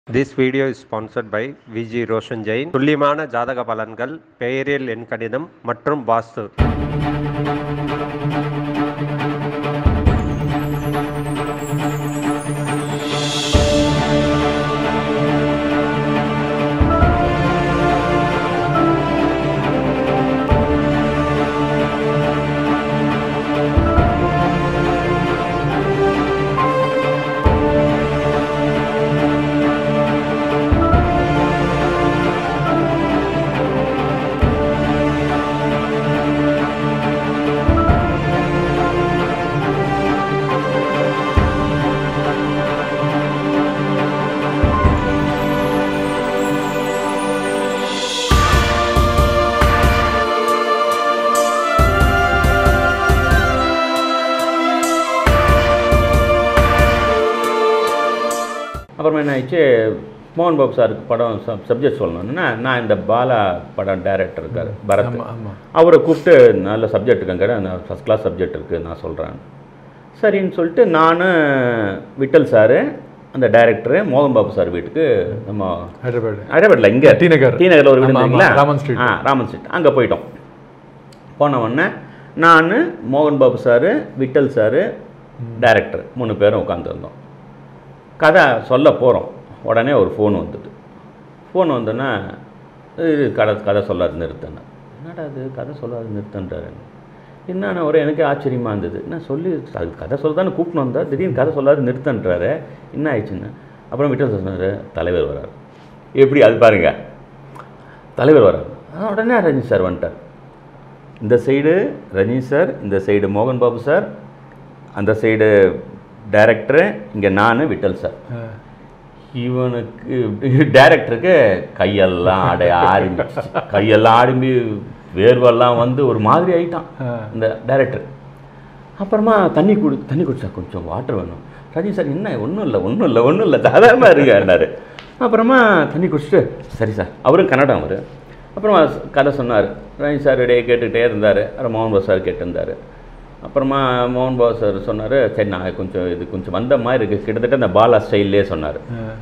This video is sponsored by VG Roshan Jain துல்லியமான ஜாதக பலன்கள் பெயரியல் எண் கணிதம் மற்றும் வாஸ்து அப்புறமா என்ன ஆயிடுச்சு மோகன் பாபு சாருக்கு படம் சப் சப்ஜெக்ட் சொல்லணும்னா நான் இந்த பாலா படம் டைரக்டர் இருக்கார் பரத் ஆமா, ஆமா. அவரை கூப்பிட்டு நல்ல சப்ஜெக்ட் இருக்குங்க நான் ஃபஸ்ட் கிளாஸ் சப்ஜெக்ட் இருக்குது நான் சொல்கிறேன் சரின்னு சொல்லிட்டு நான் விட்டல் சாரு அந்த டைரக்டரு மோகன் பாபு சார் வீட்டுக்கு நம்ம ஹைதராபாத் ஹைதராபாத்தில் இங்கே டி நகர். டி நகரில் ஒரு வீடு ஆமா, ஆமா, இருந்தீங்களா ராமன் ஸ்ட்ரீட். ஆ ராமன் ஸ்ட்ரீட் அங்கே போயிட்டோம் போன உடனே நான் மோகன் Babu sir Vittal sir director மூணு பேரும் உட்காந்துருந்தோம் கதை சொல்ல போகிறோம் உடனே ஒரு ஃபோன் வந்தது ஃபோன் வந்தோன்னா இது கதை கதை சொல்லாது நிறுத்தினேன் என்னடா அது கதை சொல்லாது நிறுத்தன்றாரு என்னன்னா ஒரு எனக்கு ஆச்சரியமாக இருந்தது நான் சொல்லி அது கதை சொல்ல தானே கூப்பிட்டு வந்தா திடீர்னு கதை சொல்லாது நிறுத்தன்றாரு என்ன ஆயிடுச்சுன்னு அப்புறம் விட்டல் சொன்னார் தலைவர் வரார் எப்படி அது பாருங்க தலைவர் வரார் ஆ, உடனே ரஜினி சார் வந்துட்டார் இந்த சைடு ரஜினி சார் இந்த சைடு மோகன் பாபு சார் அந்த சைடு டைரக்டரு இங்கே நான் விட்டல் சார் இவனுக்கு டைரக்டருக்கு கையெல்லாம் ஆட ஆரம்பிச்சு கையெல்லாம் ஆரம்பி வேர்வெல்லாம் வந்து ஒரு மாதிரி ஆயிட்டான் இந்த டைரக்டர் அப்புறமா தண்ணி குடி தண்ணி குடிச்சா கொஞ்சம் வாட்டர் வேணும் ரஜினி சார் என்ன ஒன்றும் இல்லை ஒன்றும் இல்லை ஒன்றும் இல்லை சாதாரணமாக இருக்காருனாரு அப்புறமா தண்ணி குடிச்சிட்டு சரி சார் அவரும் கன்னடம் அவர் அப்புறமா கதை சொன்னார் ரஜினி சார் இடையே கேட்டுக்கிட்டே இருந்தார் அப்புறம் மோகன் பாபு சார் கேட்டிருந்தார் அப்புறமா மோகன் பாபு சார் சொன்னார் சரி நான் கொஞ்சம் இது கொஞ்சம் வந்த மாதிரி இருக்குது கிட்டத்தட்ட அந்த பாலா ஸ்டைல்லே சொன்னார்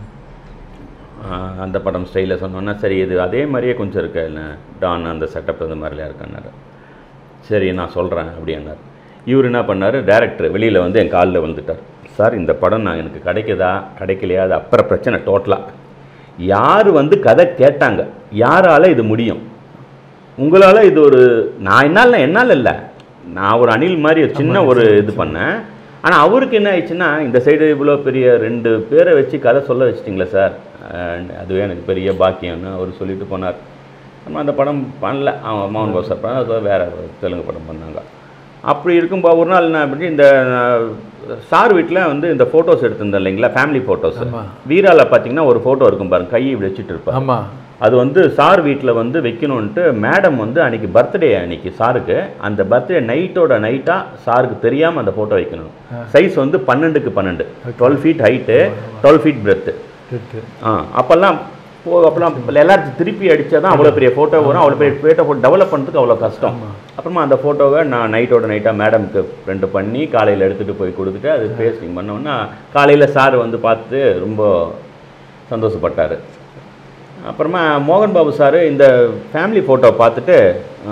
ஆஹ் அந்த படம் ஸ்டைலில் சொன்னோன்னா சரி இது அதே மாதிரியே கொஞ்சம் இருக்கு என்ன டான் அந்த செட்டப் அந்த மாதிரிலாம் இருக்கான்னாரு சரி நான் சொல்கிறேன் அப்படின்னார் இவர் என்ன பண்ணார் டேரக்டர் வெளியில் வந்து என் காலில் வந்துட்டார் சார் இந்த படம் நான் எனக்கு கிடைக்குதா கிடைக்கலையா அது அப்புறம் பிரச்சனை டோட்டலாக யார் வந்து கதை கேட்டாங்க யாரால இது முடியும் உங்களால் இது ஒரு நான் என்னால் என்னால் இல்லை நான் ஒரு அணில் மாதிரி ஒரு சின்ன ஒரு இது பண்ணேன் ஆனால் அவருக்கு என்ன ஆயிடுச்சுன்னா இந்த சைடு இவ்வளோ பெரிய ரெண்டு பேரை வச்சு கதை சொல்ல வச்சிட்டிங்களே சார் அஹ் அதுவே எனக்கு பெரிய பாக்கியம்னு அவர் சொல்லிட்டு போனார் நம்ம அந்த படம் பண்ணல அவன் மோகன் பாபு சார் படம் அது வேறு தெலுங்கு படம் பண்ணாங்க அப்படி இருக்கும்போது ஒரு நாள் என்ன அப்படி இந்த அஹ், சார் வீட்டில் வந்து இந்த ஃபோட்டோஸ் எடுத்திருந்தேன் இல்லைங்களா ஃபேமிலி ஃபோட்டோஸ் ஆமா. வீரால பார்த்தீங்கன்னா ஒரு ஃபோட்டோ இருக்கும் பாருங்க கையை இப்படி வச்சுட்டு இருப்பார் ஆமா அது வந்து சார் வீட்டில் வந்து வைக்கணுன்ட்டு மேடம் வந்து அன்னைக்கு பர்த்டே அன்னைக்கு சாருக்கு அந்த பர்த்டே நைட்டோட நைட்டாக சாருக்கு தெரியாமல் அந்த ஃபோட்டோ வைக்கணும் சைஸ் வந்து பன்னெண்டுக்கு பன்னெண்டு twelve feet height twelve feet breadth right. ஆ அப்போல்லாம் போ அப்போல்லாம் எல்லாத்தையும் திருப்பி அடித்தா தான் அவ்வளோ பெரிய ஃபோட்டோ வரும் அவ்வளோ பெரிய ஃபோட்டோ ஃபோட்டோ டெவலப் பண்ணுறதுக்கு அவ்வளோ கஷ்டம் அப்புறமா அந்த ஃபோட்டோவை நான் நைட்டோட நைட்டாக மேடம்க்கு பிரிண்ட் பண்ணி காலையில் எடுத்துகிட்டு போய் கொடுத்துட்டு அது பேஸ்டிங் பண்ணோன்னா காலையில் சார் வந்து பார்த்து ரொம்ப சந்தோஷப்பட்டார் அப்புறமா மோகன் பாபு சார் இந்த ஃபேமிலி ஃபோட்டோ பார்த்துட்டு ஆ,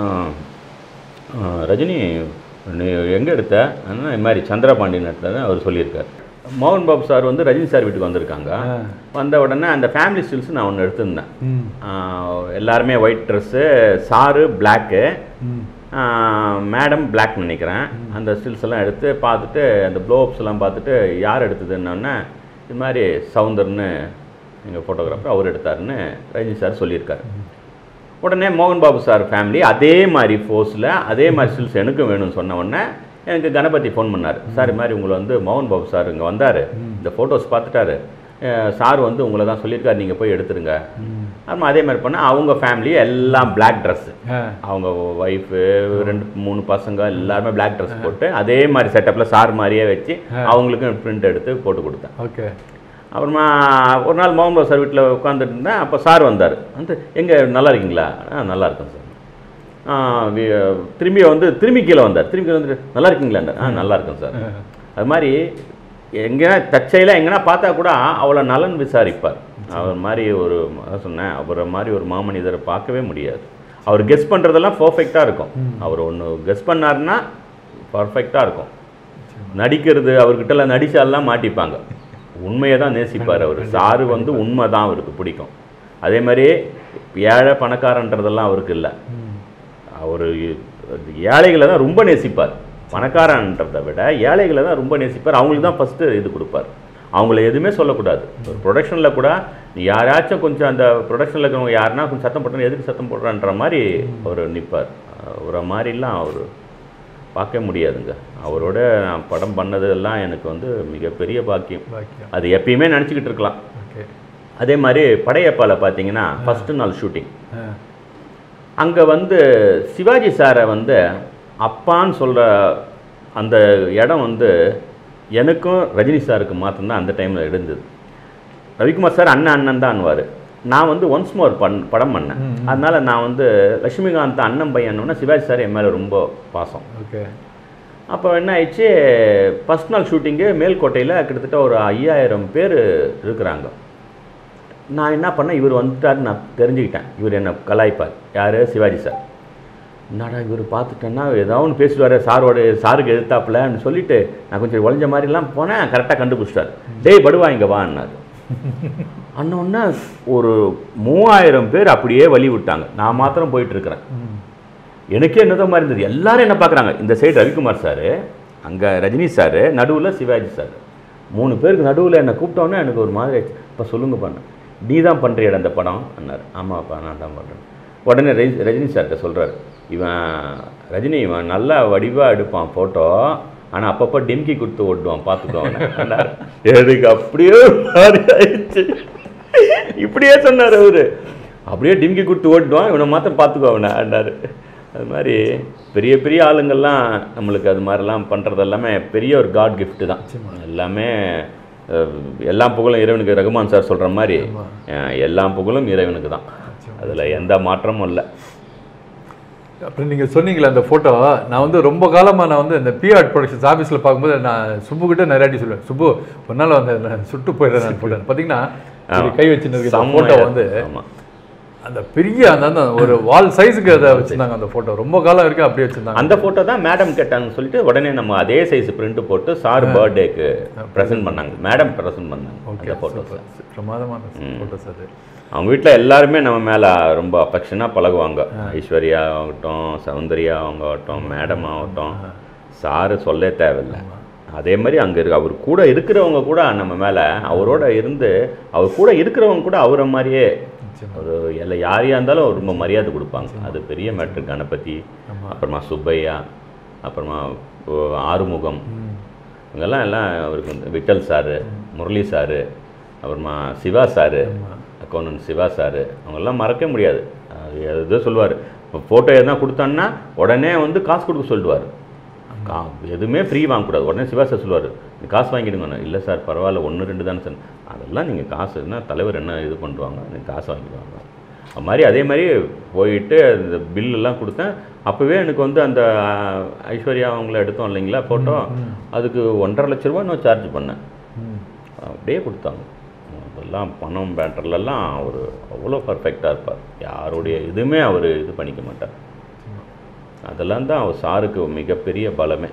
ஆ, ரஜினி நீ எங்கே எடுத்த அண்ணா இது மாதிரி சந்திரபாண்டியன் எடுத்ததை அவர் சொல்லியிருக்கார் மோகன் பாபு சார் வந்து ரஜினி சார் வீட்டுக்கு வந்திருக்காங்க ஆ. வந்த உடனே அந்த ஃபேமிலி ஸ்டில்ஸ் நான் ஒன்று எடுத்திருந்தேன் ம் ஆ, எல்லாருமே ஒயிட் ட்ரெஸ்ஸு சாரு பிளாக்கு ம் மேடம் பிளாக் நினைக்கிறேன் அந்த ஸ்டில்ஸ் எல்லாம் எடுத்து பார்த்துட்டு அந்த ப்ளோப்ஸ் எல்லாம் பார்த்துட்டு யார் எடுத்ததுன்னொன்னே இது மாதிரி சவுந்தர்னு எங்கள் ஃபோட்டோகிராஃபர் அவர் எடுத்தாருன்னு ரஜினி சார் சொல்லியிருக்காரு உடனே மோகன் பாபு சார் ஃபேமிலி அதே மாதிரி ஃபோர்ஸில் அதே மாதிரி ஸ்டில்ஸ் எனக்கும் வேணும்னு சொன்ன உடனே எனக்கு கணபதி ஃபோன் பண்ணார் சார் இது மாதிரி உங்களை வந்து மோகன் பாபு சார் இங்கே வந்தார் இந்த ஃபோட்டோஸ் பார்த்துட்டாரு அஹ் சார் வந்து உங்களை தான் சொல்லியிருக்காரு நீங்கள் போய் எடுத்துருங்க அப்புறம் அதே மாதிரி பண்ணால் அவங்க ஃபேமிலி எல்லாம் பிளாக் ட்ரெஸ்ஸு ஆ அவங்க ஒய்ஃபு ரெண்டு மூணு பசங்க எல்லாருமே பிளாக் ட்ரெஸ் போட்டு அதே மாதிரி செட்டப்பில் சார் மாதிரியே வச்சு அவங்களுக்கும் பிரிண்ட் எடுத்து போட்டு கொடுத்தேன் ஓகே அப்புறமா ஒரு நாள் மோகன் பாபு சார் வீட்டில் உட்காந்துட்டு இருந்தேன் அப்போ சார் வந்தார் வந்து எங்கே நல்லா இருக்கீங்களா ஆ நல்லா இருக்கேன் சார் ஆ, வி- திரும்பி வந்து திரும்பி கீழே வந்தார் திரும்பி கீழே வந்துட்டு நல்லா இருக்கீங்களா ஆ நல்லா இருக்கேன் சார் அது மாதிரி எங்கேனா தச்சையில் எங்கன்னா பார்த்தா கூட அவளை நலன் விசாரிப்பார் அவர் மாதிரி ஒரு அதான் சொன்னேன் அவரை மாதிரி ஒரு மாமனிதரை பார்க்கவே முடியாது அவர் கெஸ் பண்ணுறதெல்லாம் பர்ஃபெக்டாக இருக்கும் அவர் ஒன்று கெஸ் பண்ணாருன்னா பர்ஃபெக்டாக இருக்கும் நடிக்கிறது அவர்கிட்டலாம் நடிச்சாலாம் மாட்டிப்பாங்க உண்மையை தான் நேசிப்பார் அவர் சாரு வந்து உண்மை தான் அவருக்கு பிடிக்கும் அதே மாதிரி ஏழை பணக்காரன்றதெல்லாம் அவருக்கு இல்லை அவர் ஏழைகளை தான் ரொம்ப நேசிப்பார் பணக்காரன்றதை விட ஏழைகளை தான் ரொம்ப நேசிப்பார் அவங்களுக்கு தான் ஃபஸ்ட்டு இது கொடுப்பார் அவங்கள எதுவுமே சொல்லக்கூடாது ஒரு ப்ரொடக்ஷனில் கூட நீ யாராச்சும் கொஞ்சம் அந்த ப்ரொடக்ஷனில் இருக்கிறவங்க யாருன்னா கொஞ்சம் சத்தம் போட்டணும் எதுக்கு சத்தம் போடுறான்ற மாதிரி அவர் நிற்பார் அவரை மாதிரிலாம் அவர் பார்க்க முடியாதுங்க அவரோட நான் படம் பண்ணதெல்லாம் எனக்கு வந்து மிகப்பெரிய பாக்கியம் பாக்கியம் அது எப்பயுமே நினச்சிக்கிட்டு இருக்கலாம் ஓகே அதே மாதிரி படையப்பால பார்த்தீங்கன்னா ஃபஸ்ட்டு நாள் ஷூட்டிங் அங்கே வந்து சிவாஜி சாரை வந்து அப்பான்னு சொல்கிற அந்த இடம் வந்து எனக்கும் ரஜினி சாருக்கு மாத்திரம்தான் அந்த டைமில் இருந்தது ரவிக்குமார் சார் அண்ணன் அண்ணன் தான் அன்வார் நான் வந்து ஒன்ஸ் மோர் பண் படம் பண்ணேன் அதனால் நான் வந்து லட்சுமிகாந்த் அண்ணன் பையன்னொன்னே சிவாஜி சார் என் மேலே ரொம்ப பாசம் ஓகே அப்போ என்ன ஆயிடுச்சு ஃபஸ்ட் நாள் ஷூட்டிங்கு மேல்கோட்டையில் கிட்டத்தட்ட ஒரு ஐயாயிரம் பேர் இருக்கிறாங்க நான் என்ன பண்ணேன் இவர் வந்துட்டாரு நான் தெரிஞ்சுக்கிட்டேன் இவர் என்னை கலாய்ப்பார் யார் சிவாஜி சார் என்னடா இவர் பார்த்துட்டேன்னா ஏதாவது ஒன்று பேசுவார் சாரோட சாருக்கு எதிர்த்தாப்புலன்னு சொல்லிட்டு நான் கொஞ்சம் ஒளிஞ்ச மாதிரிலாம் போனேன் கரெக்டாக கண்டுபிடிச்சிட்டார் டேய் படுவா இங்கே வான்னாரு அண்ணொன்னே ஒரு மூவாயிரம் பேர் அப்படியே வழி விட்டாங்க நான் மாத்திரம் போயிட்டு இருக்கிறேன் எனக்கே என்னதான் மாதிரி இருந்தது எல்லாரும் என்ன பார்க்குறாங்க இந்த சைடு ரவிக்குமார் சார் அங்கே ரஜினி சார் நடுவில் சிவாஜி சார் மூணு பேருக்கு நடுவில் என்னை கூப்பிட்டோன்னே எனக்கு ஒரு மாதிரி ஆயிடுச்சு இப்போ சொல்லுங்க பண்ண நீ தான் பண்ணுறியடா அந்த படம் அண்ணார் ஆமாப்பா நான் தான் பண்ணுறேன் உடனே ரஜி ரஜினி சார்கிட்ட சொல்கிறார் இவன் ரஜினி இவன் நல்லா வடிவாக எடுப்பான் ஃபோட்டோ ஆனால் அப்பப்போ டிம்கி கொடுத்து ஓட்டுவான் பார்த்துக்குவான் எனக்கு அப்படியே ஒரு மாதிரி ஆயிடுச்சு இப்படியே சொன்னார் அவரு அப்படியே டிம்கி கொடுத்து ஓட்டுவான் இவனை மாத்திரம் பார்த்துக்கோ அவனை அண்டாரு அது மாதிரி பெரிய பெரிய ஆளுங்கள்லாம் நம்மளுக்கு அது மாதிரிலாம் பண்ணுறது எல்லாமே பெரிய ஒரு காட் gift தான் எல்லாமே அஹ், எல்லா புகழும் இறைவனுக்கு ரகுமான் சார் சொல்கிற மாதிரி அஹ், எல்லா புகழும் இறைவனுக்கு தான் அதில் எந்த மாற்றமும் இல்லை அப்புறம் நீங்கள் சொன்னீங்களே அந்த ஃபோட்டோ நான் வந்து ரொம்ப காலமாக நான் வந்து இந்த பிஆர்ட் ப்ரொடக்ஷன்ஸ் ஆஃபீஸில் பார்க்கும்போது நான் சுப்பு கிட்ட நிறைய வாட்டி சொல்லுவேன் சுப்பு ஒரு நாள் வந்து நான் சுட்டு போயிடுறேன் நான் ஃபோட்டோ பார்த்தீங்கன்னா இப்படி கை வச்சுன்னு இருக்க ஃபோட்டோ வந்து ஆமாம் அந்த பெரிய அந்த அந்த ஒரு வால் சைஸுக்கு அதை வச்சுருந்தாங்க அந்த ஃபோட்டோ ரொம்ப காலம் வரைக்கும் அப்படியே வச்சுருந்தாங்க அந்த ஃபோட்டோ தான் மேடம் கேட்டாங்கன்னு சொல்லிட்டு உடனே நம்ம அதே சைஸ் பிரிண்ட் போட்டு சார் பர்த்டேக்கு ப்ரெசென்ட் பண்ணாங்க மேடம் ப்ரெசென்ட் பண்ணாங்க ஓகே அந்த ஃபோட்டோஸ் சூப்பர் பிரமாதமான ஃபோட்டோஸ் அது அவங்க வீட்டில் எல்லாருமே நம்ம மேலே ரொம்ப அஃபெக்ஷனாக பழகுவாங்க ஐஸ்வர்யா ஆகட்டும் சௌந்தர்யா அவங்க ஆகட்டும் மேடம் ஆகட்டும் சாரு சொல்ல தேவையில்லை அதே மாதிரி அங்கே இருக்கு அவர் கூட இருக்கிறவங்க கூட நம்ம மேலே அவரோட இருந்து அவர் கூட இருக்கிறவங்க கூட அவரை மாதிரியே ஒரு எல்லா யாரையா இருந்தாலும் ரொம்ப மரியாதை கொடுப்பாங்க அது பெரிய மேட்ரு கணபதி அப்புறமா சுப்பையா அப்புறமா ஓ, ஆறுமுகம் இவங்கெல்லாம் எல்லாம் அவருக்கு வந்து விட்டல் சாரு முரளி சாரு அப்புறமா Siva sir accountant Siva sir அவங்கெல்லாம் மறக்க முடியாது அது எதோ சொல்லுவார் இப்போ ஃபோட்டோ எதுனா கொடுத்தான்னா உடனே வந்து காசு கொடுக்க சொல்லிடுவார் கா எதுவுமே ஃப்ரீ வாங்கக்கூடாது உடனே சிவா சார் சொல்லுவார் நீ காசு வாங்கிடுங்க இல்லை சார் பரவாயில்ல ஒன்று ரெண்டு தானே சார் அதெல்லாம் நீங்கள் காசு என்ன தலைவர் என்ன இது பண்ணுவாங்க நீங்கள் காசு வாங்கிடுவாங்க அது மாதிரி அதே மாதிரி போயிட்டு அந்த பில்லெல்லாம் கொடுத்தேன் அப்போவே எனக்கு வந்து அந்த அஹ், ஐஸ்வர்யா அவங்கள எடுத்தோம் இல்லைங்களா ஃபோட்டோ அதுக்கு ஒன்றரை லட்ச ரூபா நான் சார்ஜ் பண்ணேன் ம். அப்படியே கொடுத்தாங்க அதெல்லாம் பணம் பேட்டர்லலாம் அவர் அவ்வளோ பர்ஃபெக்டாக இருப்பார் யாருடைய இதுவுமே அவர் இது பண்ணிக்க மாட்டார் அதெல்லாம் தான் அவர் சாருக்கு மிகப்பெரிய பலமே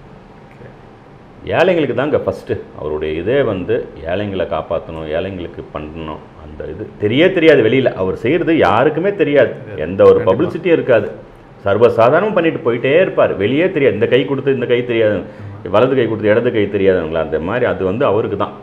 ஏழைங்களுக்கு தாங்க ஃபஸ்ட்டு அவருடைய இதே வந்து ஏழைங்களை காப்பாற்றணும் ஏழைங்களுக்கு பண்ணணும் அந்த இது தெரிய தெரியாது வெளியில் அவர் செய்கிறது யாருக்குமே தெரியாது எந்த ஒரு பப்ளிசிட்டியும் இருக்காது சர்வசாதாரணம் பண்ணிட்டு போயிட்டே இருப்பார் வெளியே தெரியாது இந்த கை கொடுத்து இந்த கை தெரியாது வலது கை கொடுத்து இடது கை தெரியாதவங்களா அந்த மாதிரி அது வந்து அவருக்கு தான்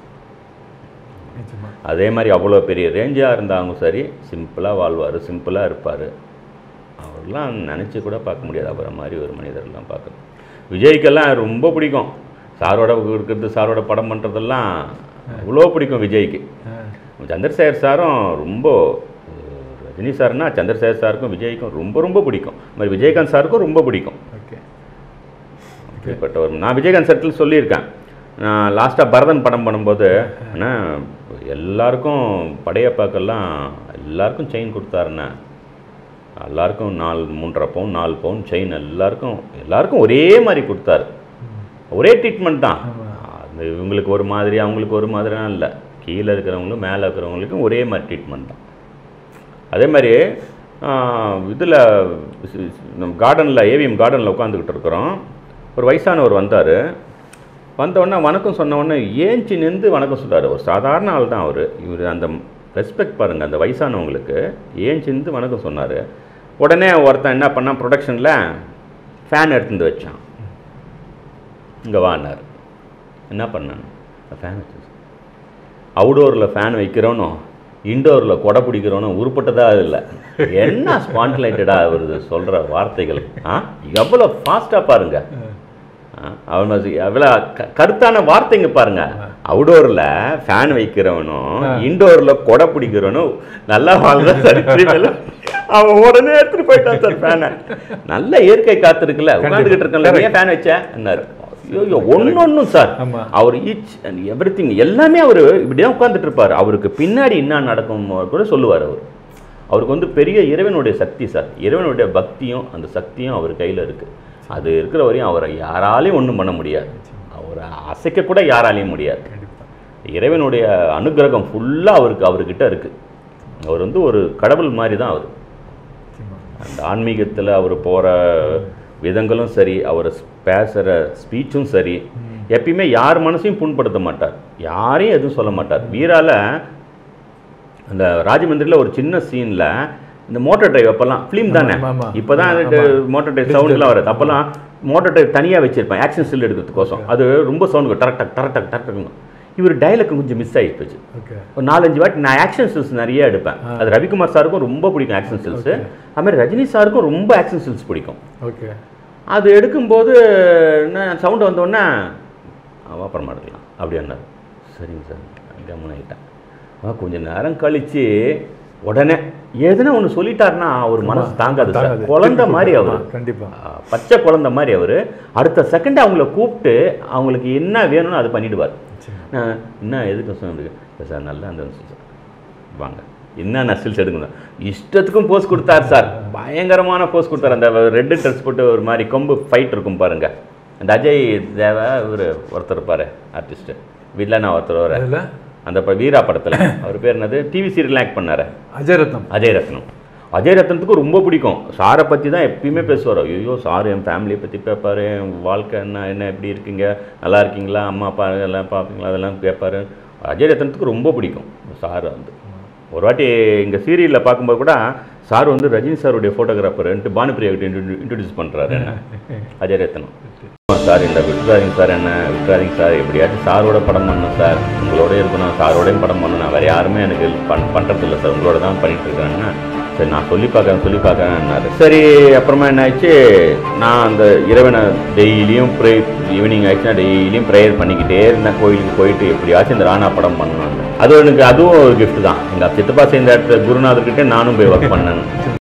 நிச்சயமா அதே மாதிரி அவ்வளோ பெரிய ரேஞ்சாக இருந்தாலும் சரி சிம்பிளாக வாழ்வார் சிம்பிளாக இருப்பார் அவர்லாம் நினச்சி கூட பார்க்க முடியாது அவரை மாதிரி ஒரு மனிதர்லாம் பார்க்கணும் விஜய்க்கெல்லாம் ரொம்ப பிடிக்கும் சாரோட இருக்கிறது சாரோட படம் பண்ணுறதெல்லாம் அவ்வளோ பிடிக்கும் விஜய்க்கு சந்திரசேகர் சாரும் ரொம்ப அஹ், ரஜினி சார்னா சந்திரசேகர் சாருக்கும் விஜய்க்கும் ரொம்ப ரொம்ப பிடிக்கும் அது மாதிரி விஜயகாந்த் சாருக்கும் ரொம்ப பிடிக்கும் ஓகே அப்படிப்பட்டவர் நான் விஜயகாந்த் சட்டில் சொல்லியிருக்கேன் நான் லாஸ்ட்டாக பரதன் படம் பண்ணும்போது ஆனால் எல்லாருக்கும் படையப்பாக்கெல்லாம் எல்லாருக்கும் செயின் கொடுத்தாருண்ணே எல்லாருக்கும் நாலு மூன்றரை பவுன் நாலு பவுன் செயின் எல்லாருக்கும் எல்லாருக்கும் ஒரே மாதிரி கொடுத்தாரு ஒரே ட்ரீட்மெண்ட் தான் அது இவங்களுக்கு ஒரு மாதிரி அவங்களுக்கு ஒரு மாதிரிலாம் இல்லை கீழே இருக்கிறவங்களும் மேலே இருக்கிறவங்களுக்கும் ஒரே மாதிரி ட்ரீட்மெண்ட் தான் அதே மாதிரி இதில் நம்ம கார்டனில் ஏவிஎம் கார்டனில் உட்காந்துக்கிட்டு இருக்கிறோம் ஒரு வயசானவர் வந்தார் வந்தவுடனே வணக்கம் சொன்ன உடனே ஏஞ்சி நின்று வணக்கம் சொல்றாரு ஒரு சாதாரண ஆள் தான் அவர் இவர் அந்த ரெஸ்பெக்ட் பாருங்கள் அந்த வயசானவங்களுக்கு ஏஞ்சி நின்று வணக்கம் சொன்னார் உடனே ஒருத்தன் என்ன பண்ணான் ப்ரொடக்ஷனில் ஃபேன் எடுத்து வந்து வச்சான் இங்கே வானார் என்ன பண்ணான் ஃபேன் வச்சு அவுடோரில் ஃபேன் வைக்கிறோனோ இன்டோரில் கொடை பிடிக்கிறோனோ உருப்பட்டதா இல்லை என்ன ஸ்பான்ட்லைட்டடாக வருது சொல்கிற வார்த்தைகள் ஆ எவ்வளோ ஃபாஸ்ட்டாக பாருங்க ஆ, அவன் அது எவ்வளோ க- கருத்தான வார்த்தைங்க பாருங்க அவுடோரில் ஃபேன் வைக்கிறவனும் இன்டோரில் கொடை பிடிக்கிறவனும் நல்லா வாழ்ற சரித்திரமே இல்லை. அவன் உடனே எடுத்துட்டு போயிட்டான் சார் ஃபேனை நல்ல இயற்கை காத்து இருக்குல்ல உட்காந்துக்கிட்டு இருக்கல ஏன் ஃபேன் வச்சேன் என்னாரு ஐயோ ஒன்று ஒன்றும் சார் ஆமா. அவர் ஈச் அண்ட் எவ்ரி எல்லாமே அவர் இப்படி தான் உட்காந்துட்டு இருப்பார் அவருக்கு பின்னாடி என்ன நடக்கும் கூட சொல்லுவார் அவர் அவருக்கு வந்து பெரிய இறைவனுடைய சக்தி சார் இறைவனுடைய பக்தியும் அந்த சக்தியும் அவர் கையில் இருக்குது அது இருக்கிற வரையும் அவரை யாராலையும் ஒன்றும் பண்ண முடியாது அவரை அசைக்க கூட யாராலையும் முடியாது இறைவனுடைய அனுக்கிரகம் ஃபுல்லாக அவருக்கு அவர்கிட்ட இருக்குது அவர் வந்து ஒரு கடவுள் மாதிரி தான் அவர் அந்த ஆன்மீகத்தில் அவர் போகிற விதங்களும் சரி அவர் பேசுகிற ஸ்பீச்சும் சரி எப்பயுமே யார் மனசையும் புண்படுத்த மாட்டார் யாரையும் எதுவும் சொல்ல மாட்டார் வீரால அந்த ராஜமந்திரியில் ஒரு சின்ன சீனில் இந்த மோட்டார் டிரைவ் அப்போல்லாம் ஃபிலிம் தானே ஆமா, ஆமா. இப்போ தான் ஆமா. மோட்டார் டிரைவ் சவுண்ட்லாம் வருது அப்போல்லாம் மோட்டார் டிரைவ் தனியாக வச்சிருப்பேன் ஆக்ஷன் ஸ்டில் எடுக்கிறதுக்கோசம் அது ரொம்ப சவுண்ட் டரக் டக் டரக் டக் டரக் டக்குன்னு இவர் டைலாக் கொஞ்சம் மிஸ் ஆகி போச்சு ஓகே ஒரு நாலஞ்சு வாட்டி நான் ஆக்ஷன் ஸ்டில்ஸ் நிறைய எடுப்பேன் அது ரவிக்குமார் சாருக்கும் ரொம்ப பிடிக்கும் ஆக்ஷன் ஸ்டில்ஸ் அது மாதிரி ரஜினி சாருக்கும் ரொம்ப ஆக்ஷன் ஸ்டில்ஸ் பிடிக்கும் ஓகே அது எடுக்கும்போது நான் சவுண்டு வந்தோடனே அவ அப்புறமா எடுக்கலாம் அப்படி என்னார் சரிங்க சார் கம்முன்னு ஆகிட்டேன் அவன் கொஞ்சம் நேரம் கழிச்சு உடனே எதுனா ஒன்று சொல்லிட்டாருன்னா அவர் மனசு தாங்காது சார் தாங்காது. குழந்தை மாதிரி அவர் ஆமா, கண்டிப்பா பச்சை குழந்தை மாதிரி அவர் அடுத்த செகண்ட் அவங்கள கூப்பிட்டு அவங்களுக்கு என்ன வேணும்னு அது பண்ணிடுவார் நான் என்ன எதுக்கு சொன்னது சார் நல்லா அந்த சார் வாங்க என்ன நஸ்டில்ஸ் எடுக்கணும் இஷ்டத்துக்கும் போஸ் கொடுத்தார் சார் பயங்கரமான போஸ் கொடுத்தார் அந்த ரெட்டு ட்ரெஸ் போட்டு ஒரு மாதிரி கொம்பு ஃபைட் இருக்கும் பாருங்க அந்த அஜய் தேவா இவர் ஒருத்தர் இருப்பார் ஆர்டிஸ்ட்டு வில்லனா ஒருத்தர் வர அதில் அந்த ப- வீரா படத்தில் அவர் பேர் என்னது டிவி சீரியல் ஆக்ட் பண்ணாரு அஜய் ரத்னம் அஜய் ரத்னம் அஜய் ரத்னத்துக்கு ரொம்ப பிடிக்கும் சாரை பற்றி தான் எப்பயுமே பேசுவார் ஐயோ சார் என் ஃபேமிலியை பற்றி கேட்பாரு என் வாழ்க்கை என்ன என்ன எப்படி இருக்கீங்க நல்லா இருக்கீங்களா அம்மா அப்பா எல்லாம் பார்ப்பீங்களா அதெல்லாம் கேட்பாரு அஜய் ரத்னத்துக்கு ரொம்ப பிடிக்கும் சார் வந்து ஒரு வாட்டி இங்கே சீரியலில் பார்க்கும்போது கூட சார் வந்து ரஜினி சாருடைய ஃபோட்டோகிராஃபர்ன்ட்டு பானுப்பிரியா கிட்ட இன்ட்ரடியூஸ் பண்ணுறாரு என்ன அஜய் ரத்னம் சார் இந்த விட்டுறாதீங்க சார் என்ன விட்டுறாதீங்க சார் எப்படியாச்சும் சாரோட படம் பண்ணணும் சார் உங்களோட இருக்கணும் சாரோடையும் படம் பண்ணணும் நான் வேறு யாருமே எனக்கு பண் பண்ணுறதில்ல சார் உங்களோட தான் பண்ணிட்டு இருக்கேன்னா சரி நான் சொல்லி பார்க்கறேன் சொல்லி பார்க்கறேன்னாரு சரி அப்புறமா என்ன ஆயிடுச்சு நான் அந்த இறைவனை டெய்லியும் ப்ரே ஈவினிங் ஆயிடுச்சுன்னா டெய்லியும் ப்ரேயர் பண்ணிக்கிட்டே இருந்தேன் கோயிலுக்கு போயிட்டு எப்படியாச்சும் இந்த ராணா படம் பண்ணணும் அது எனக்கு அதுவும் ஒரு gift தான் எங்கள் சித்தப்பா சேர்ந்த இடத்துல குருநாதர்கிட்ட நானும் போய் ஒர்க் பண்ணேன்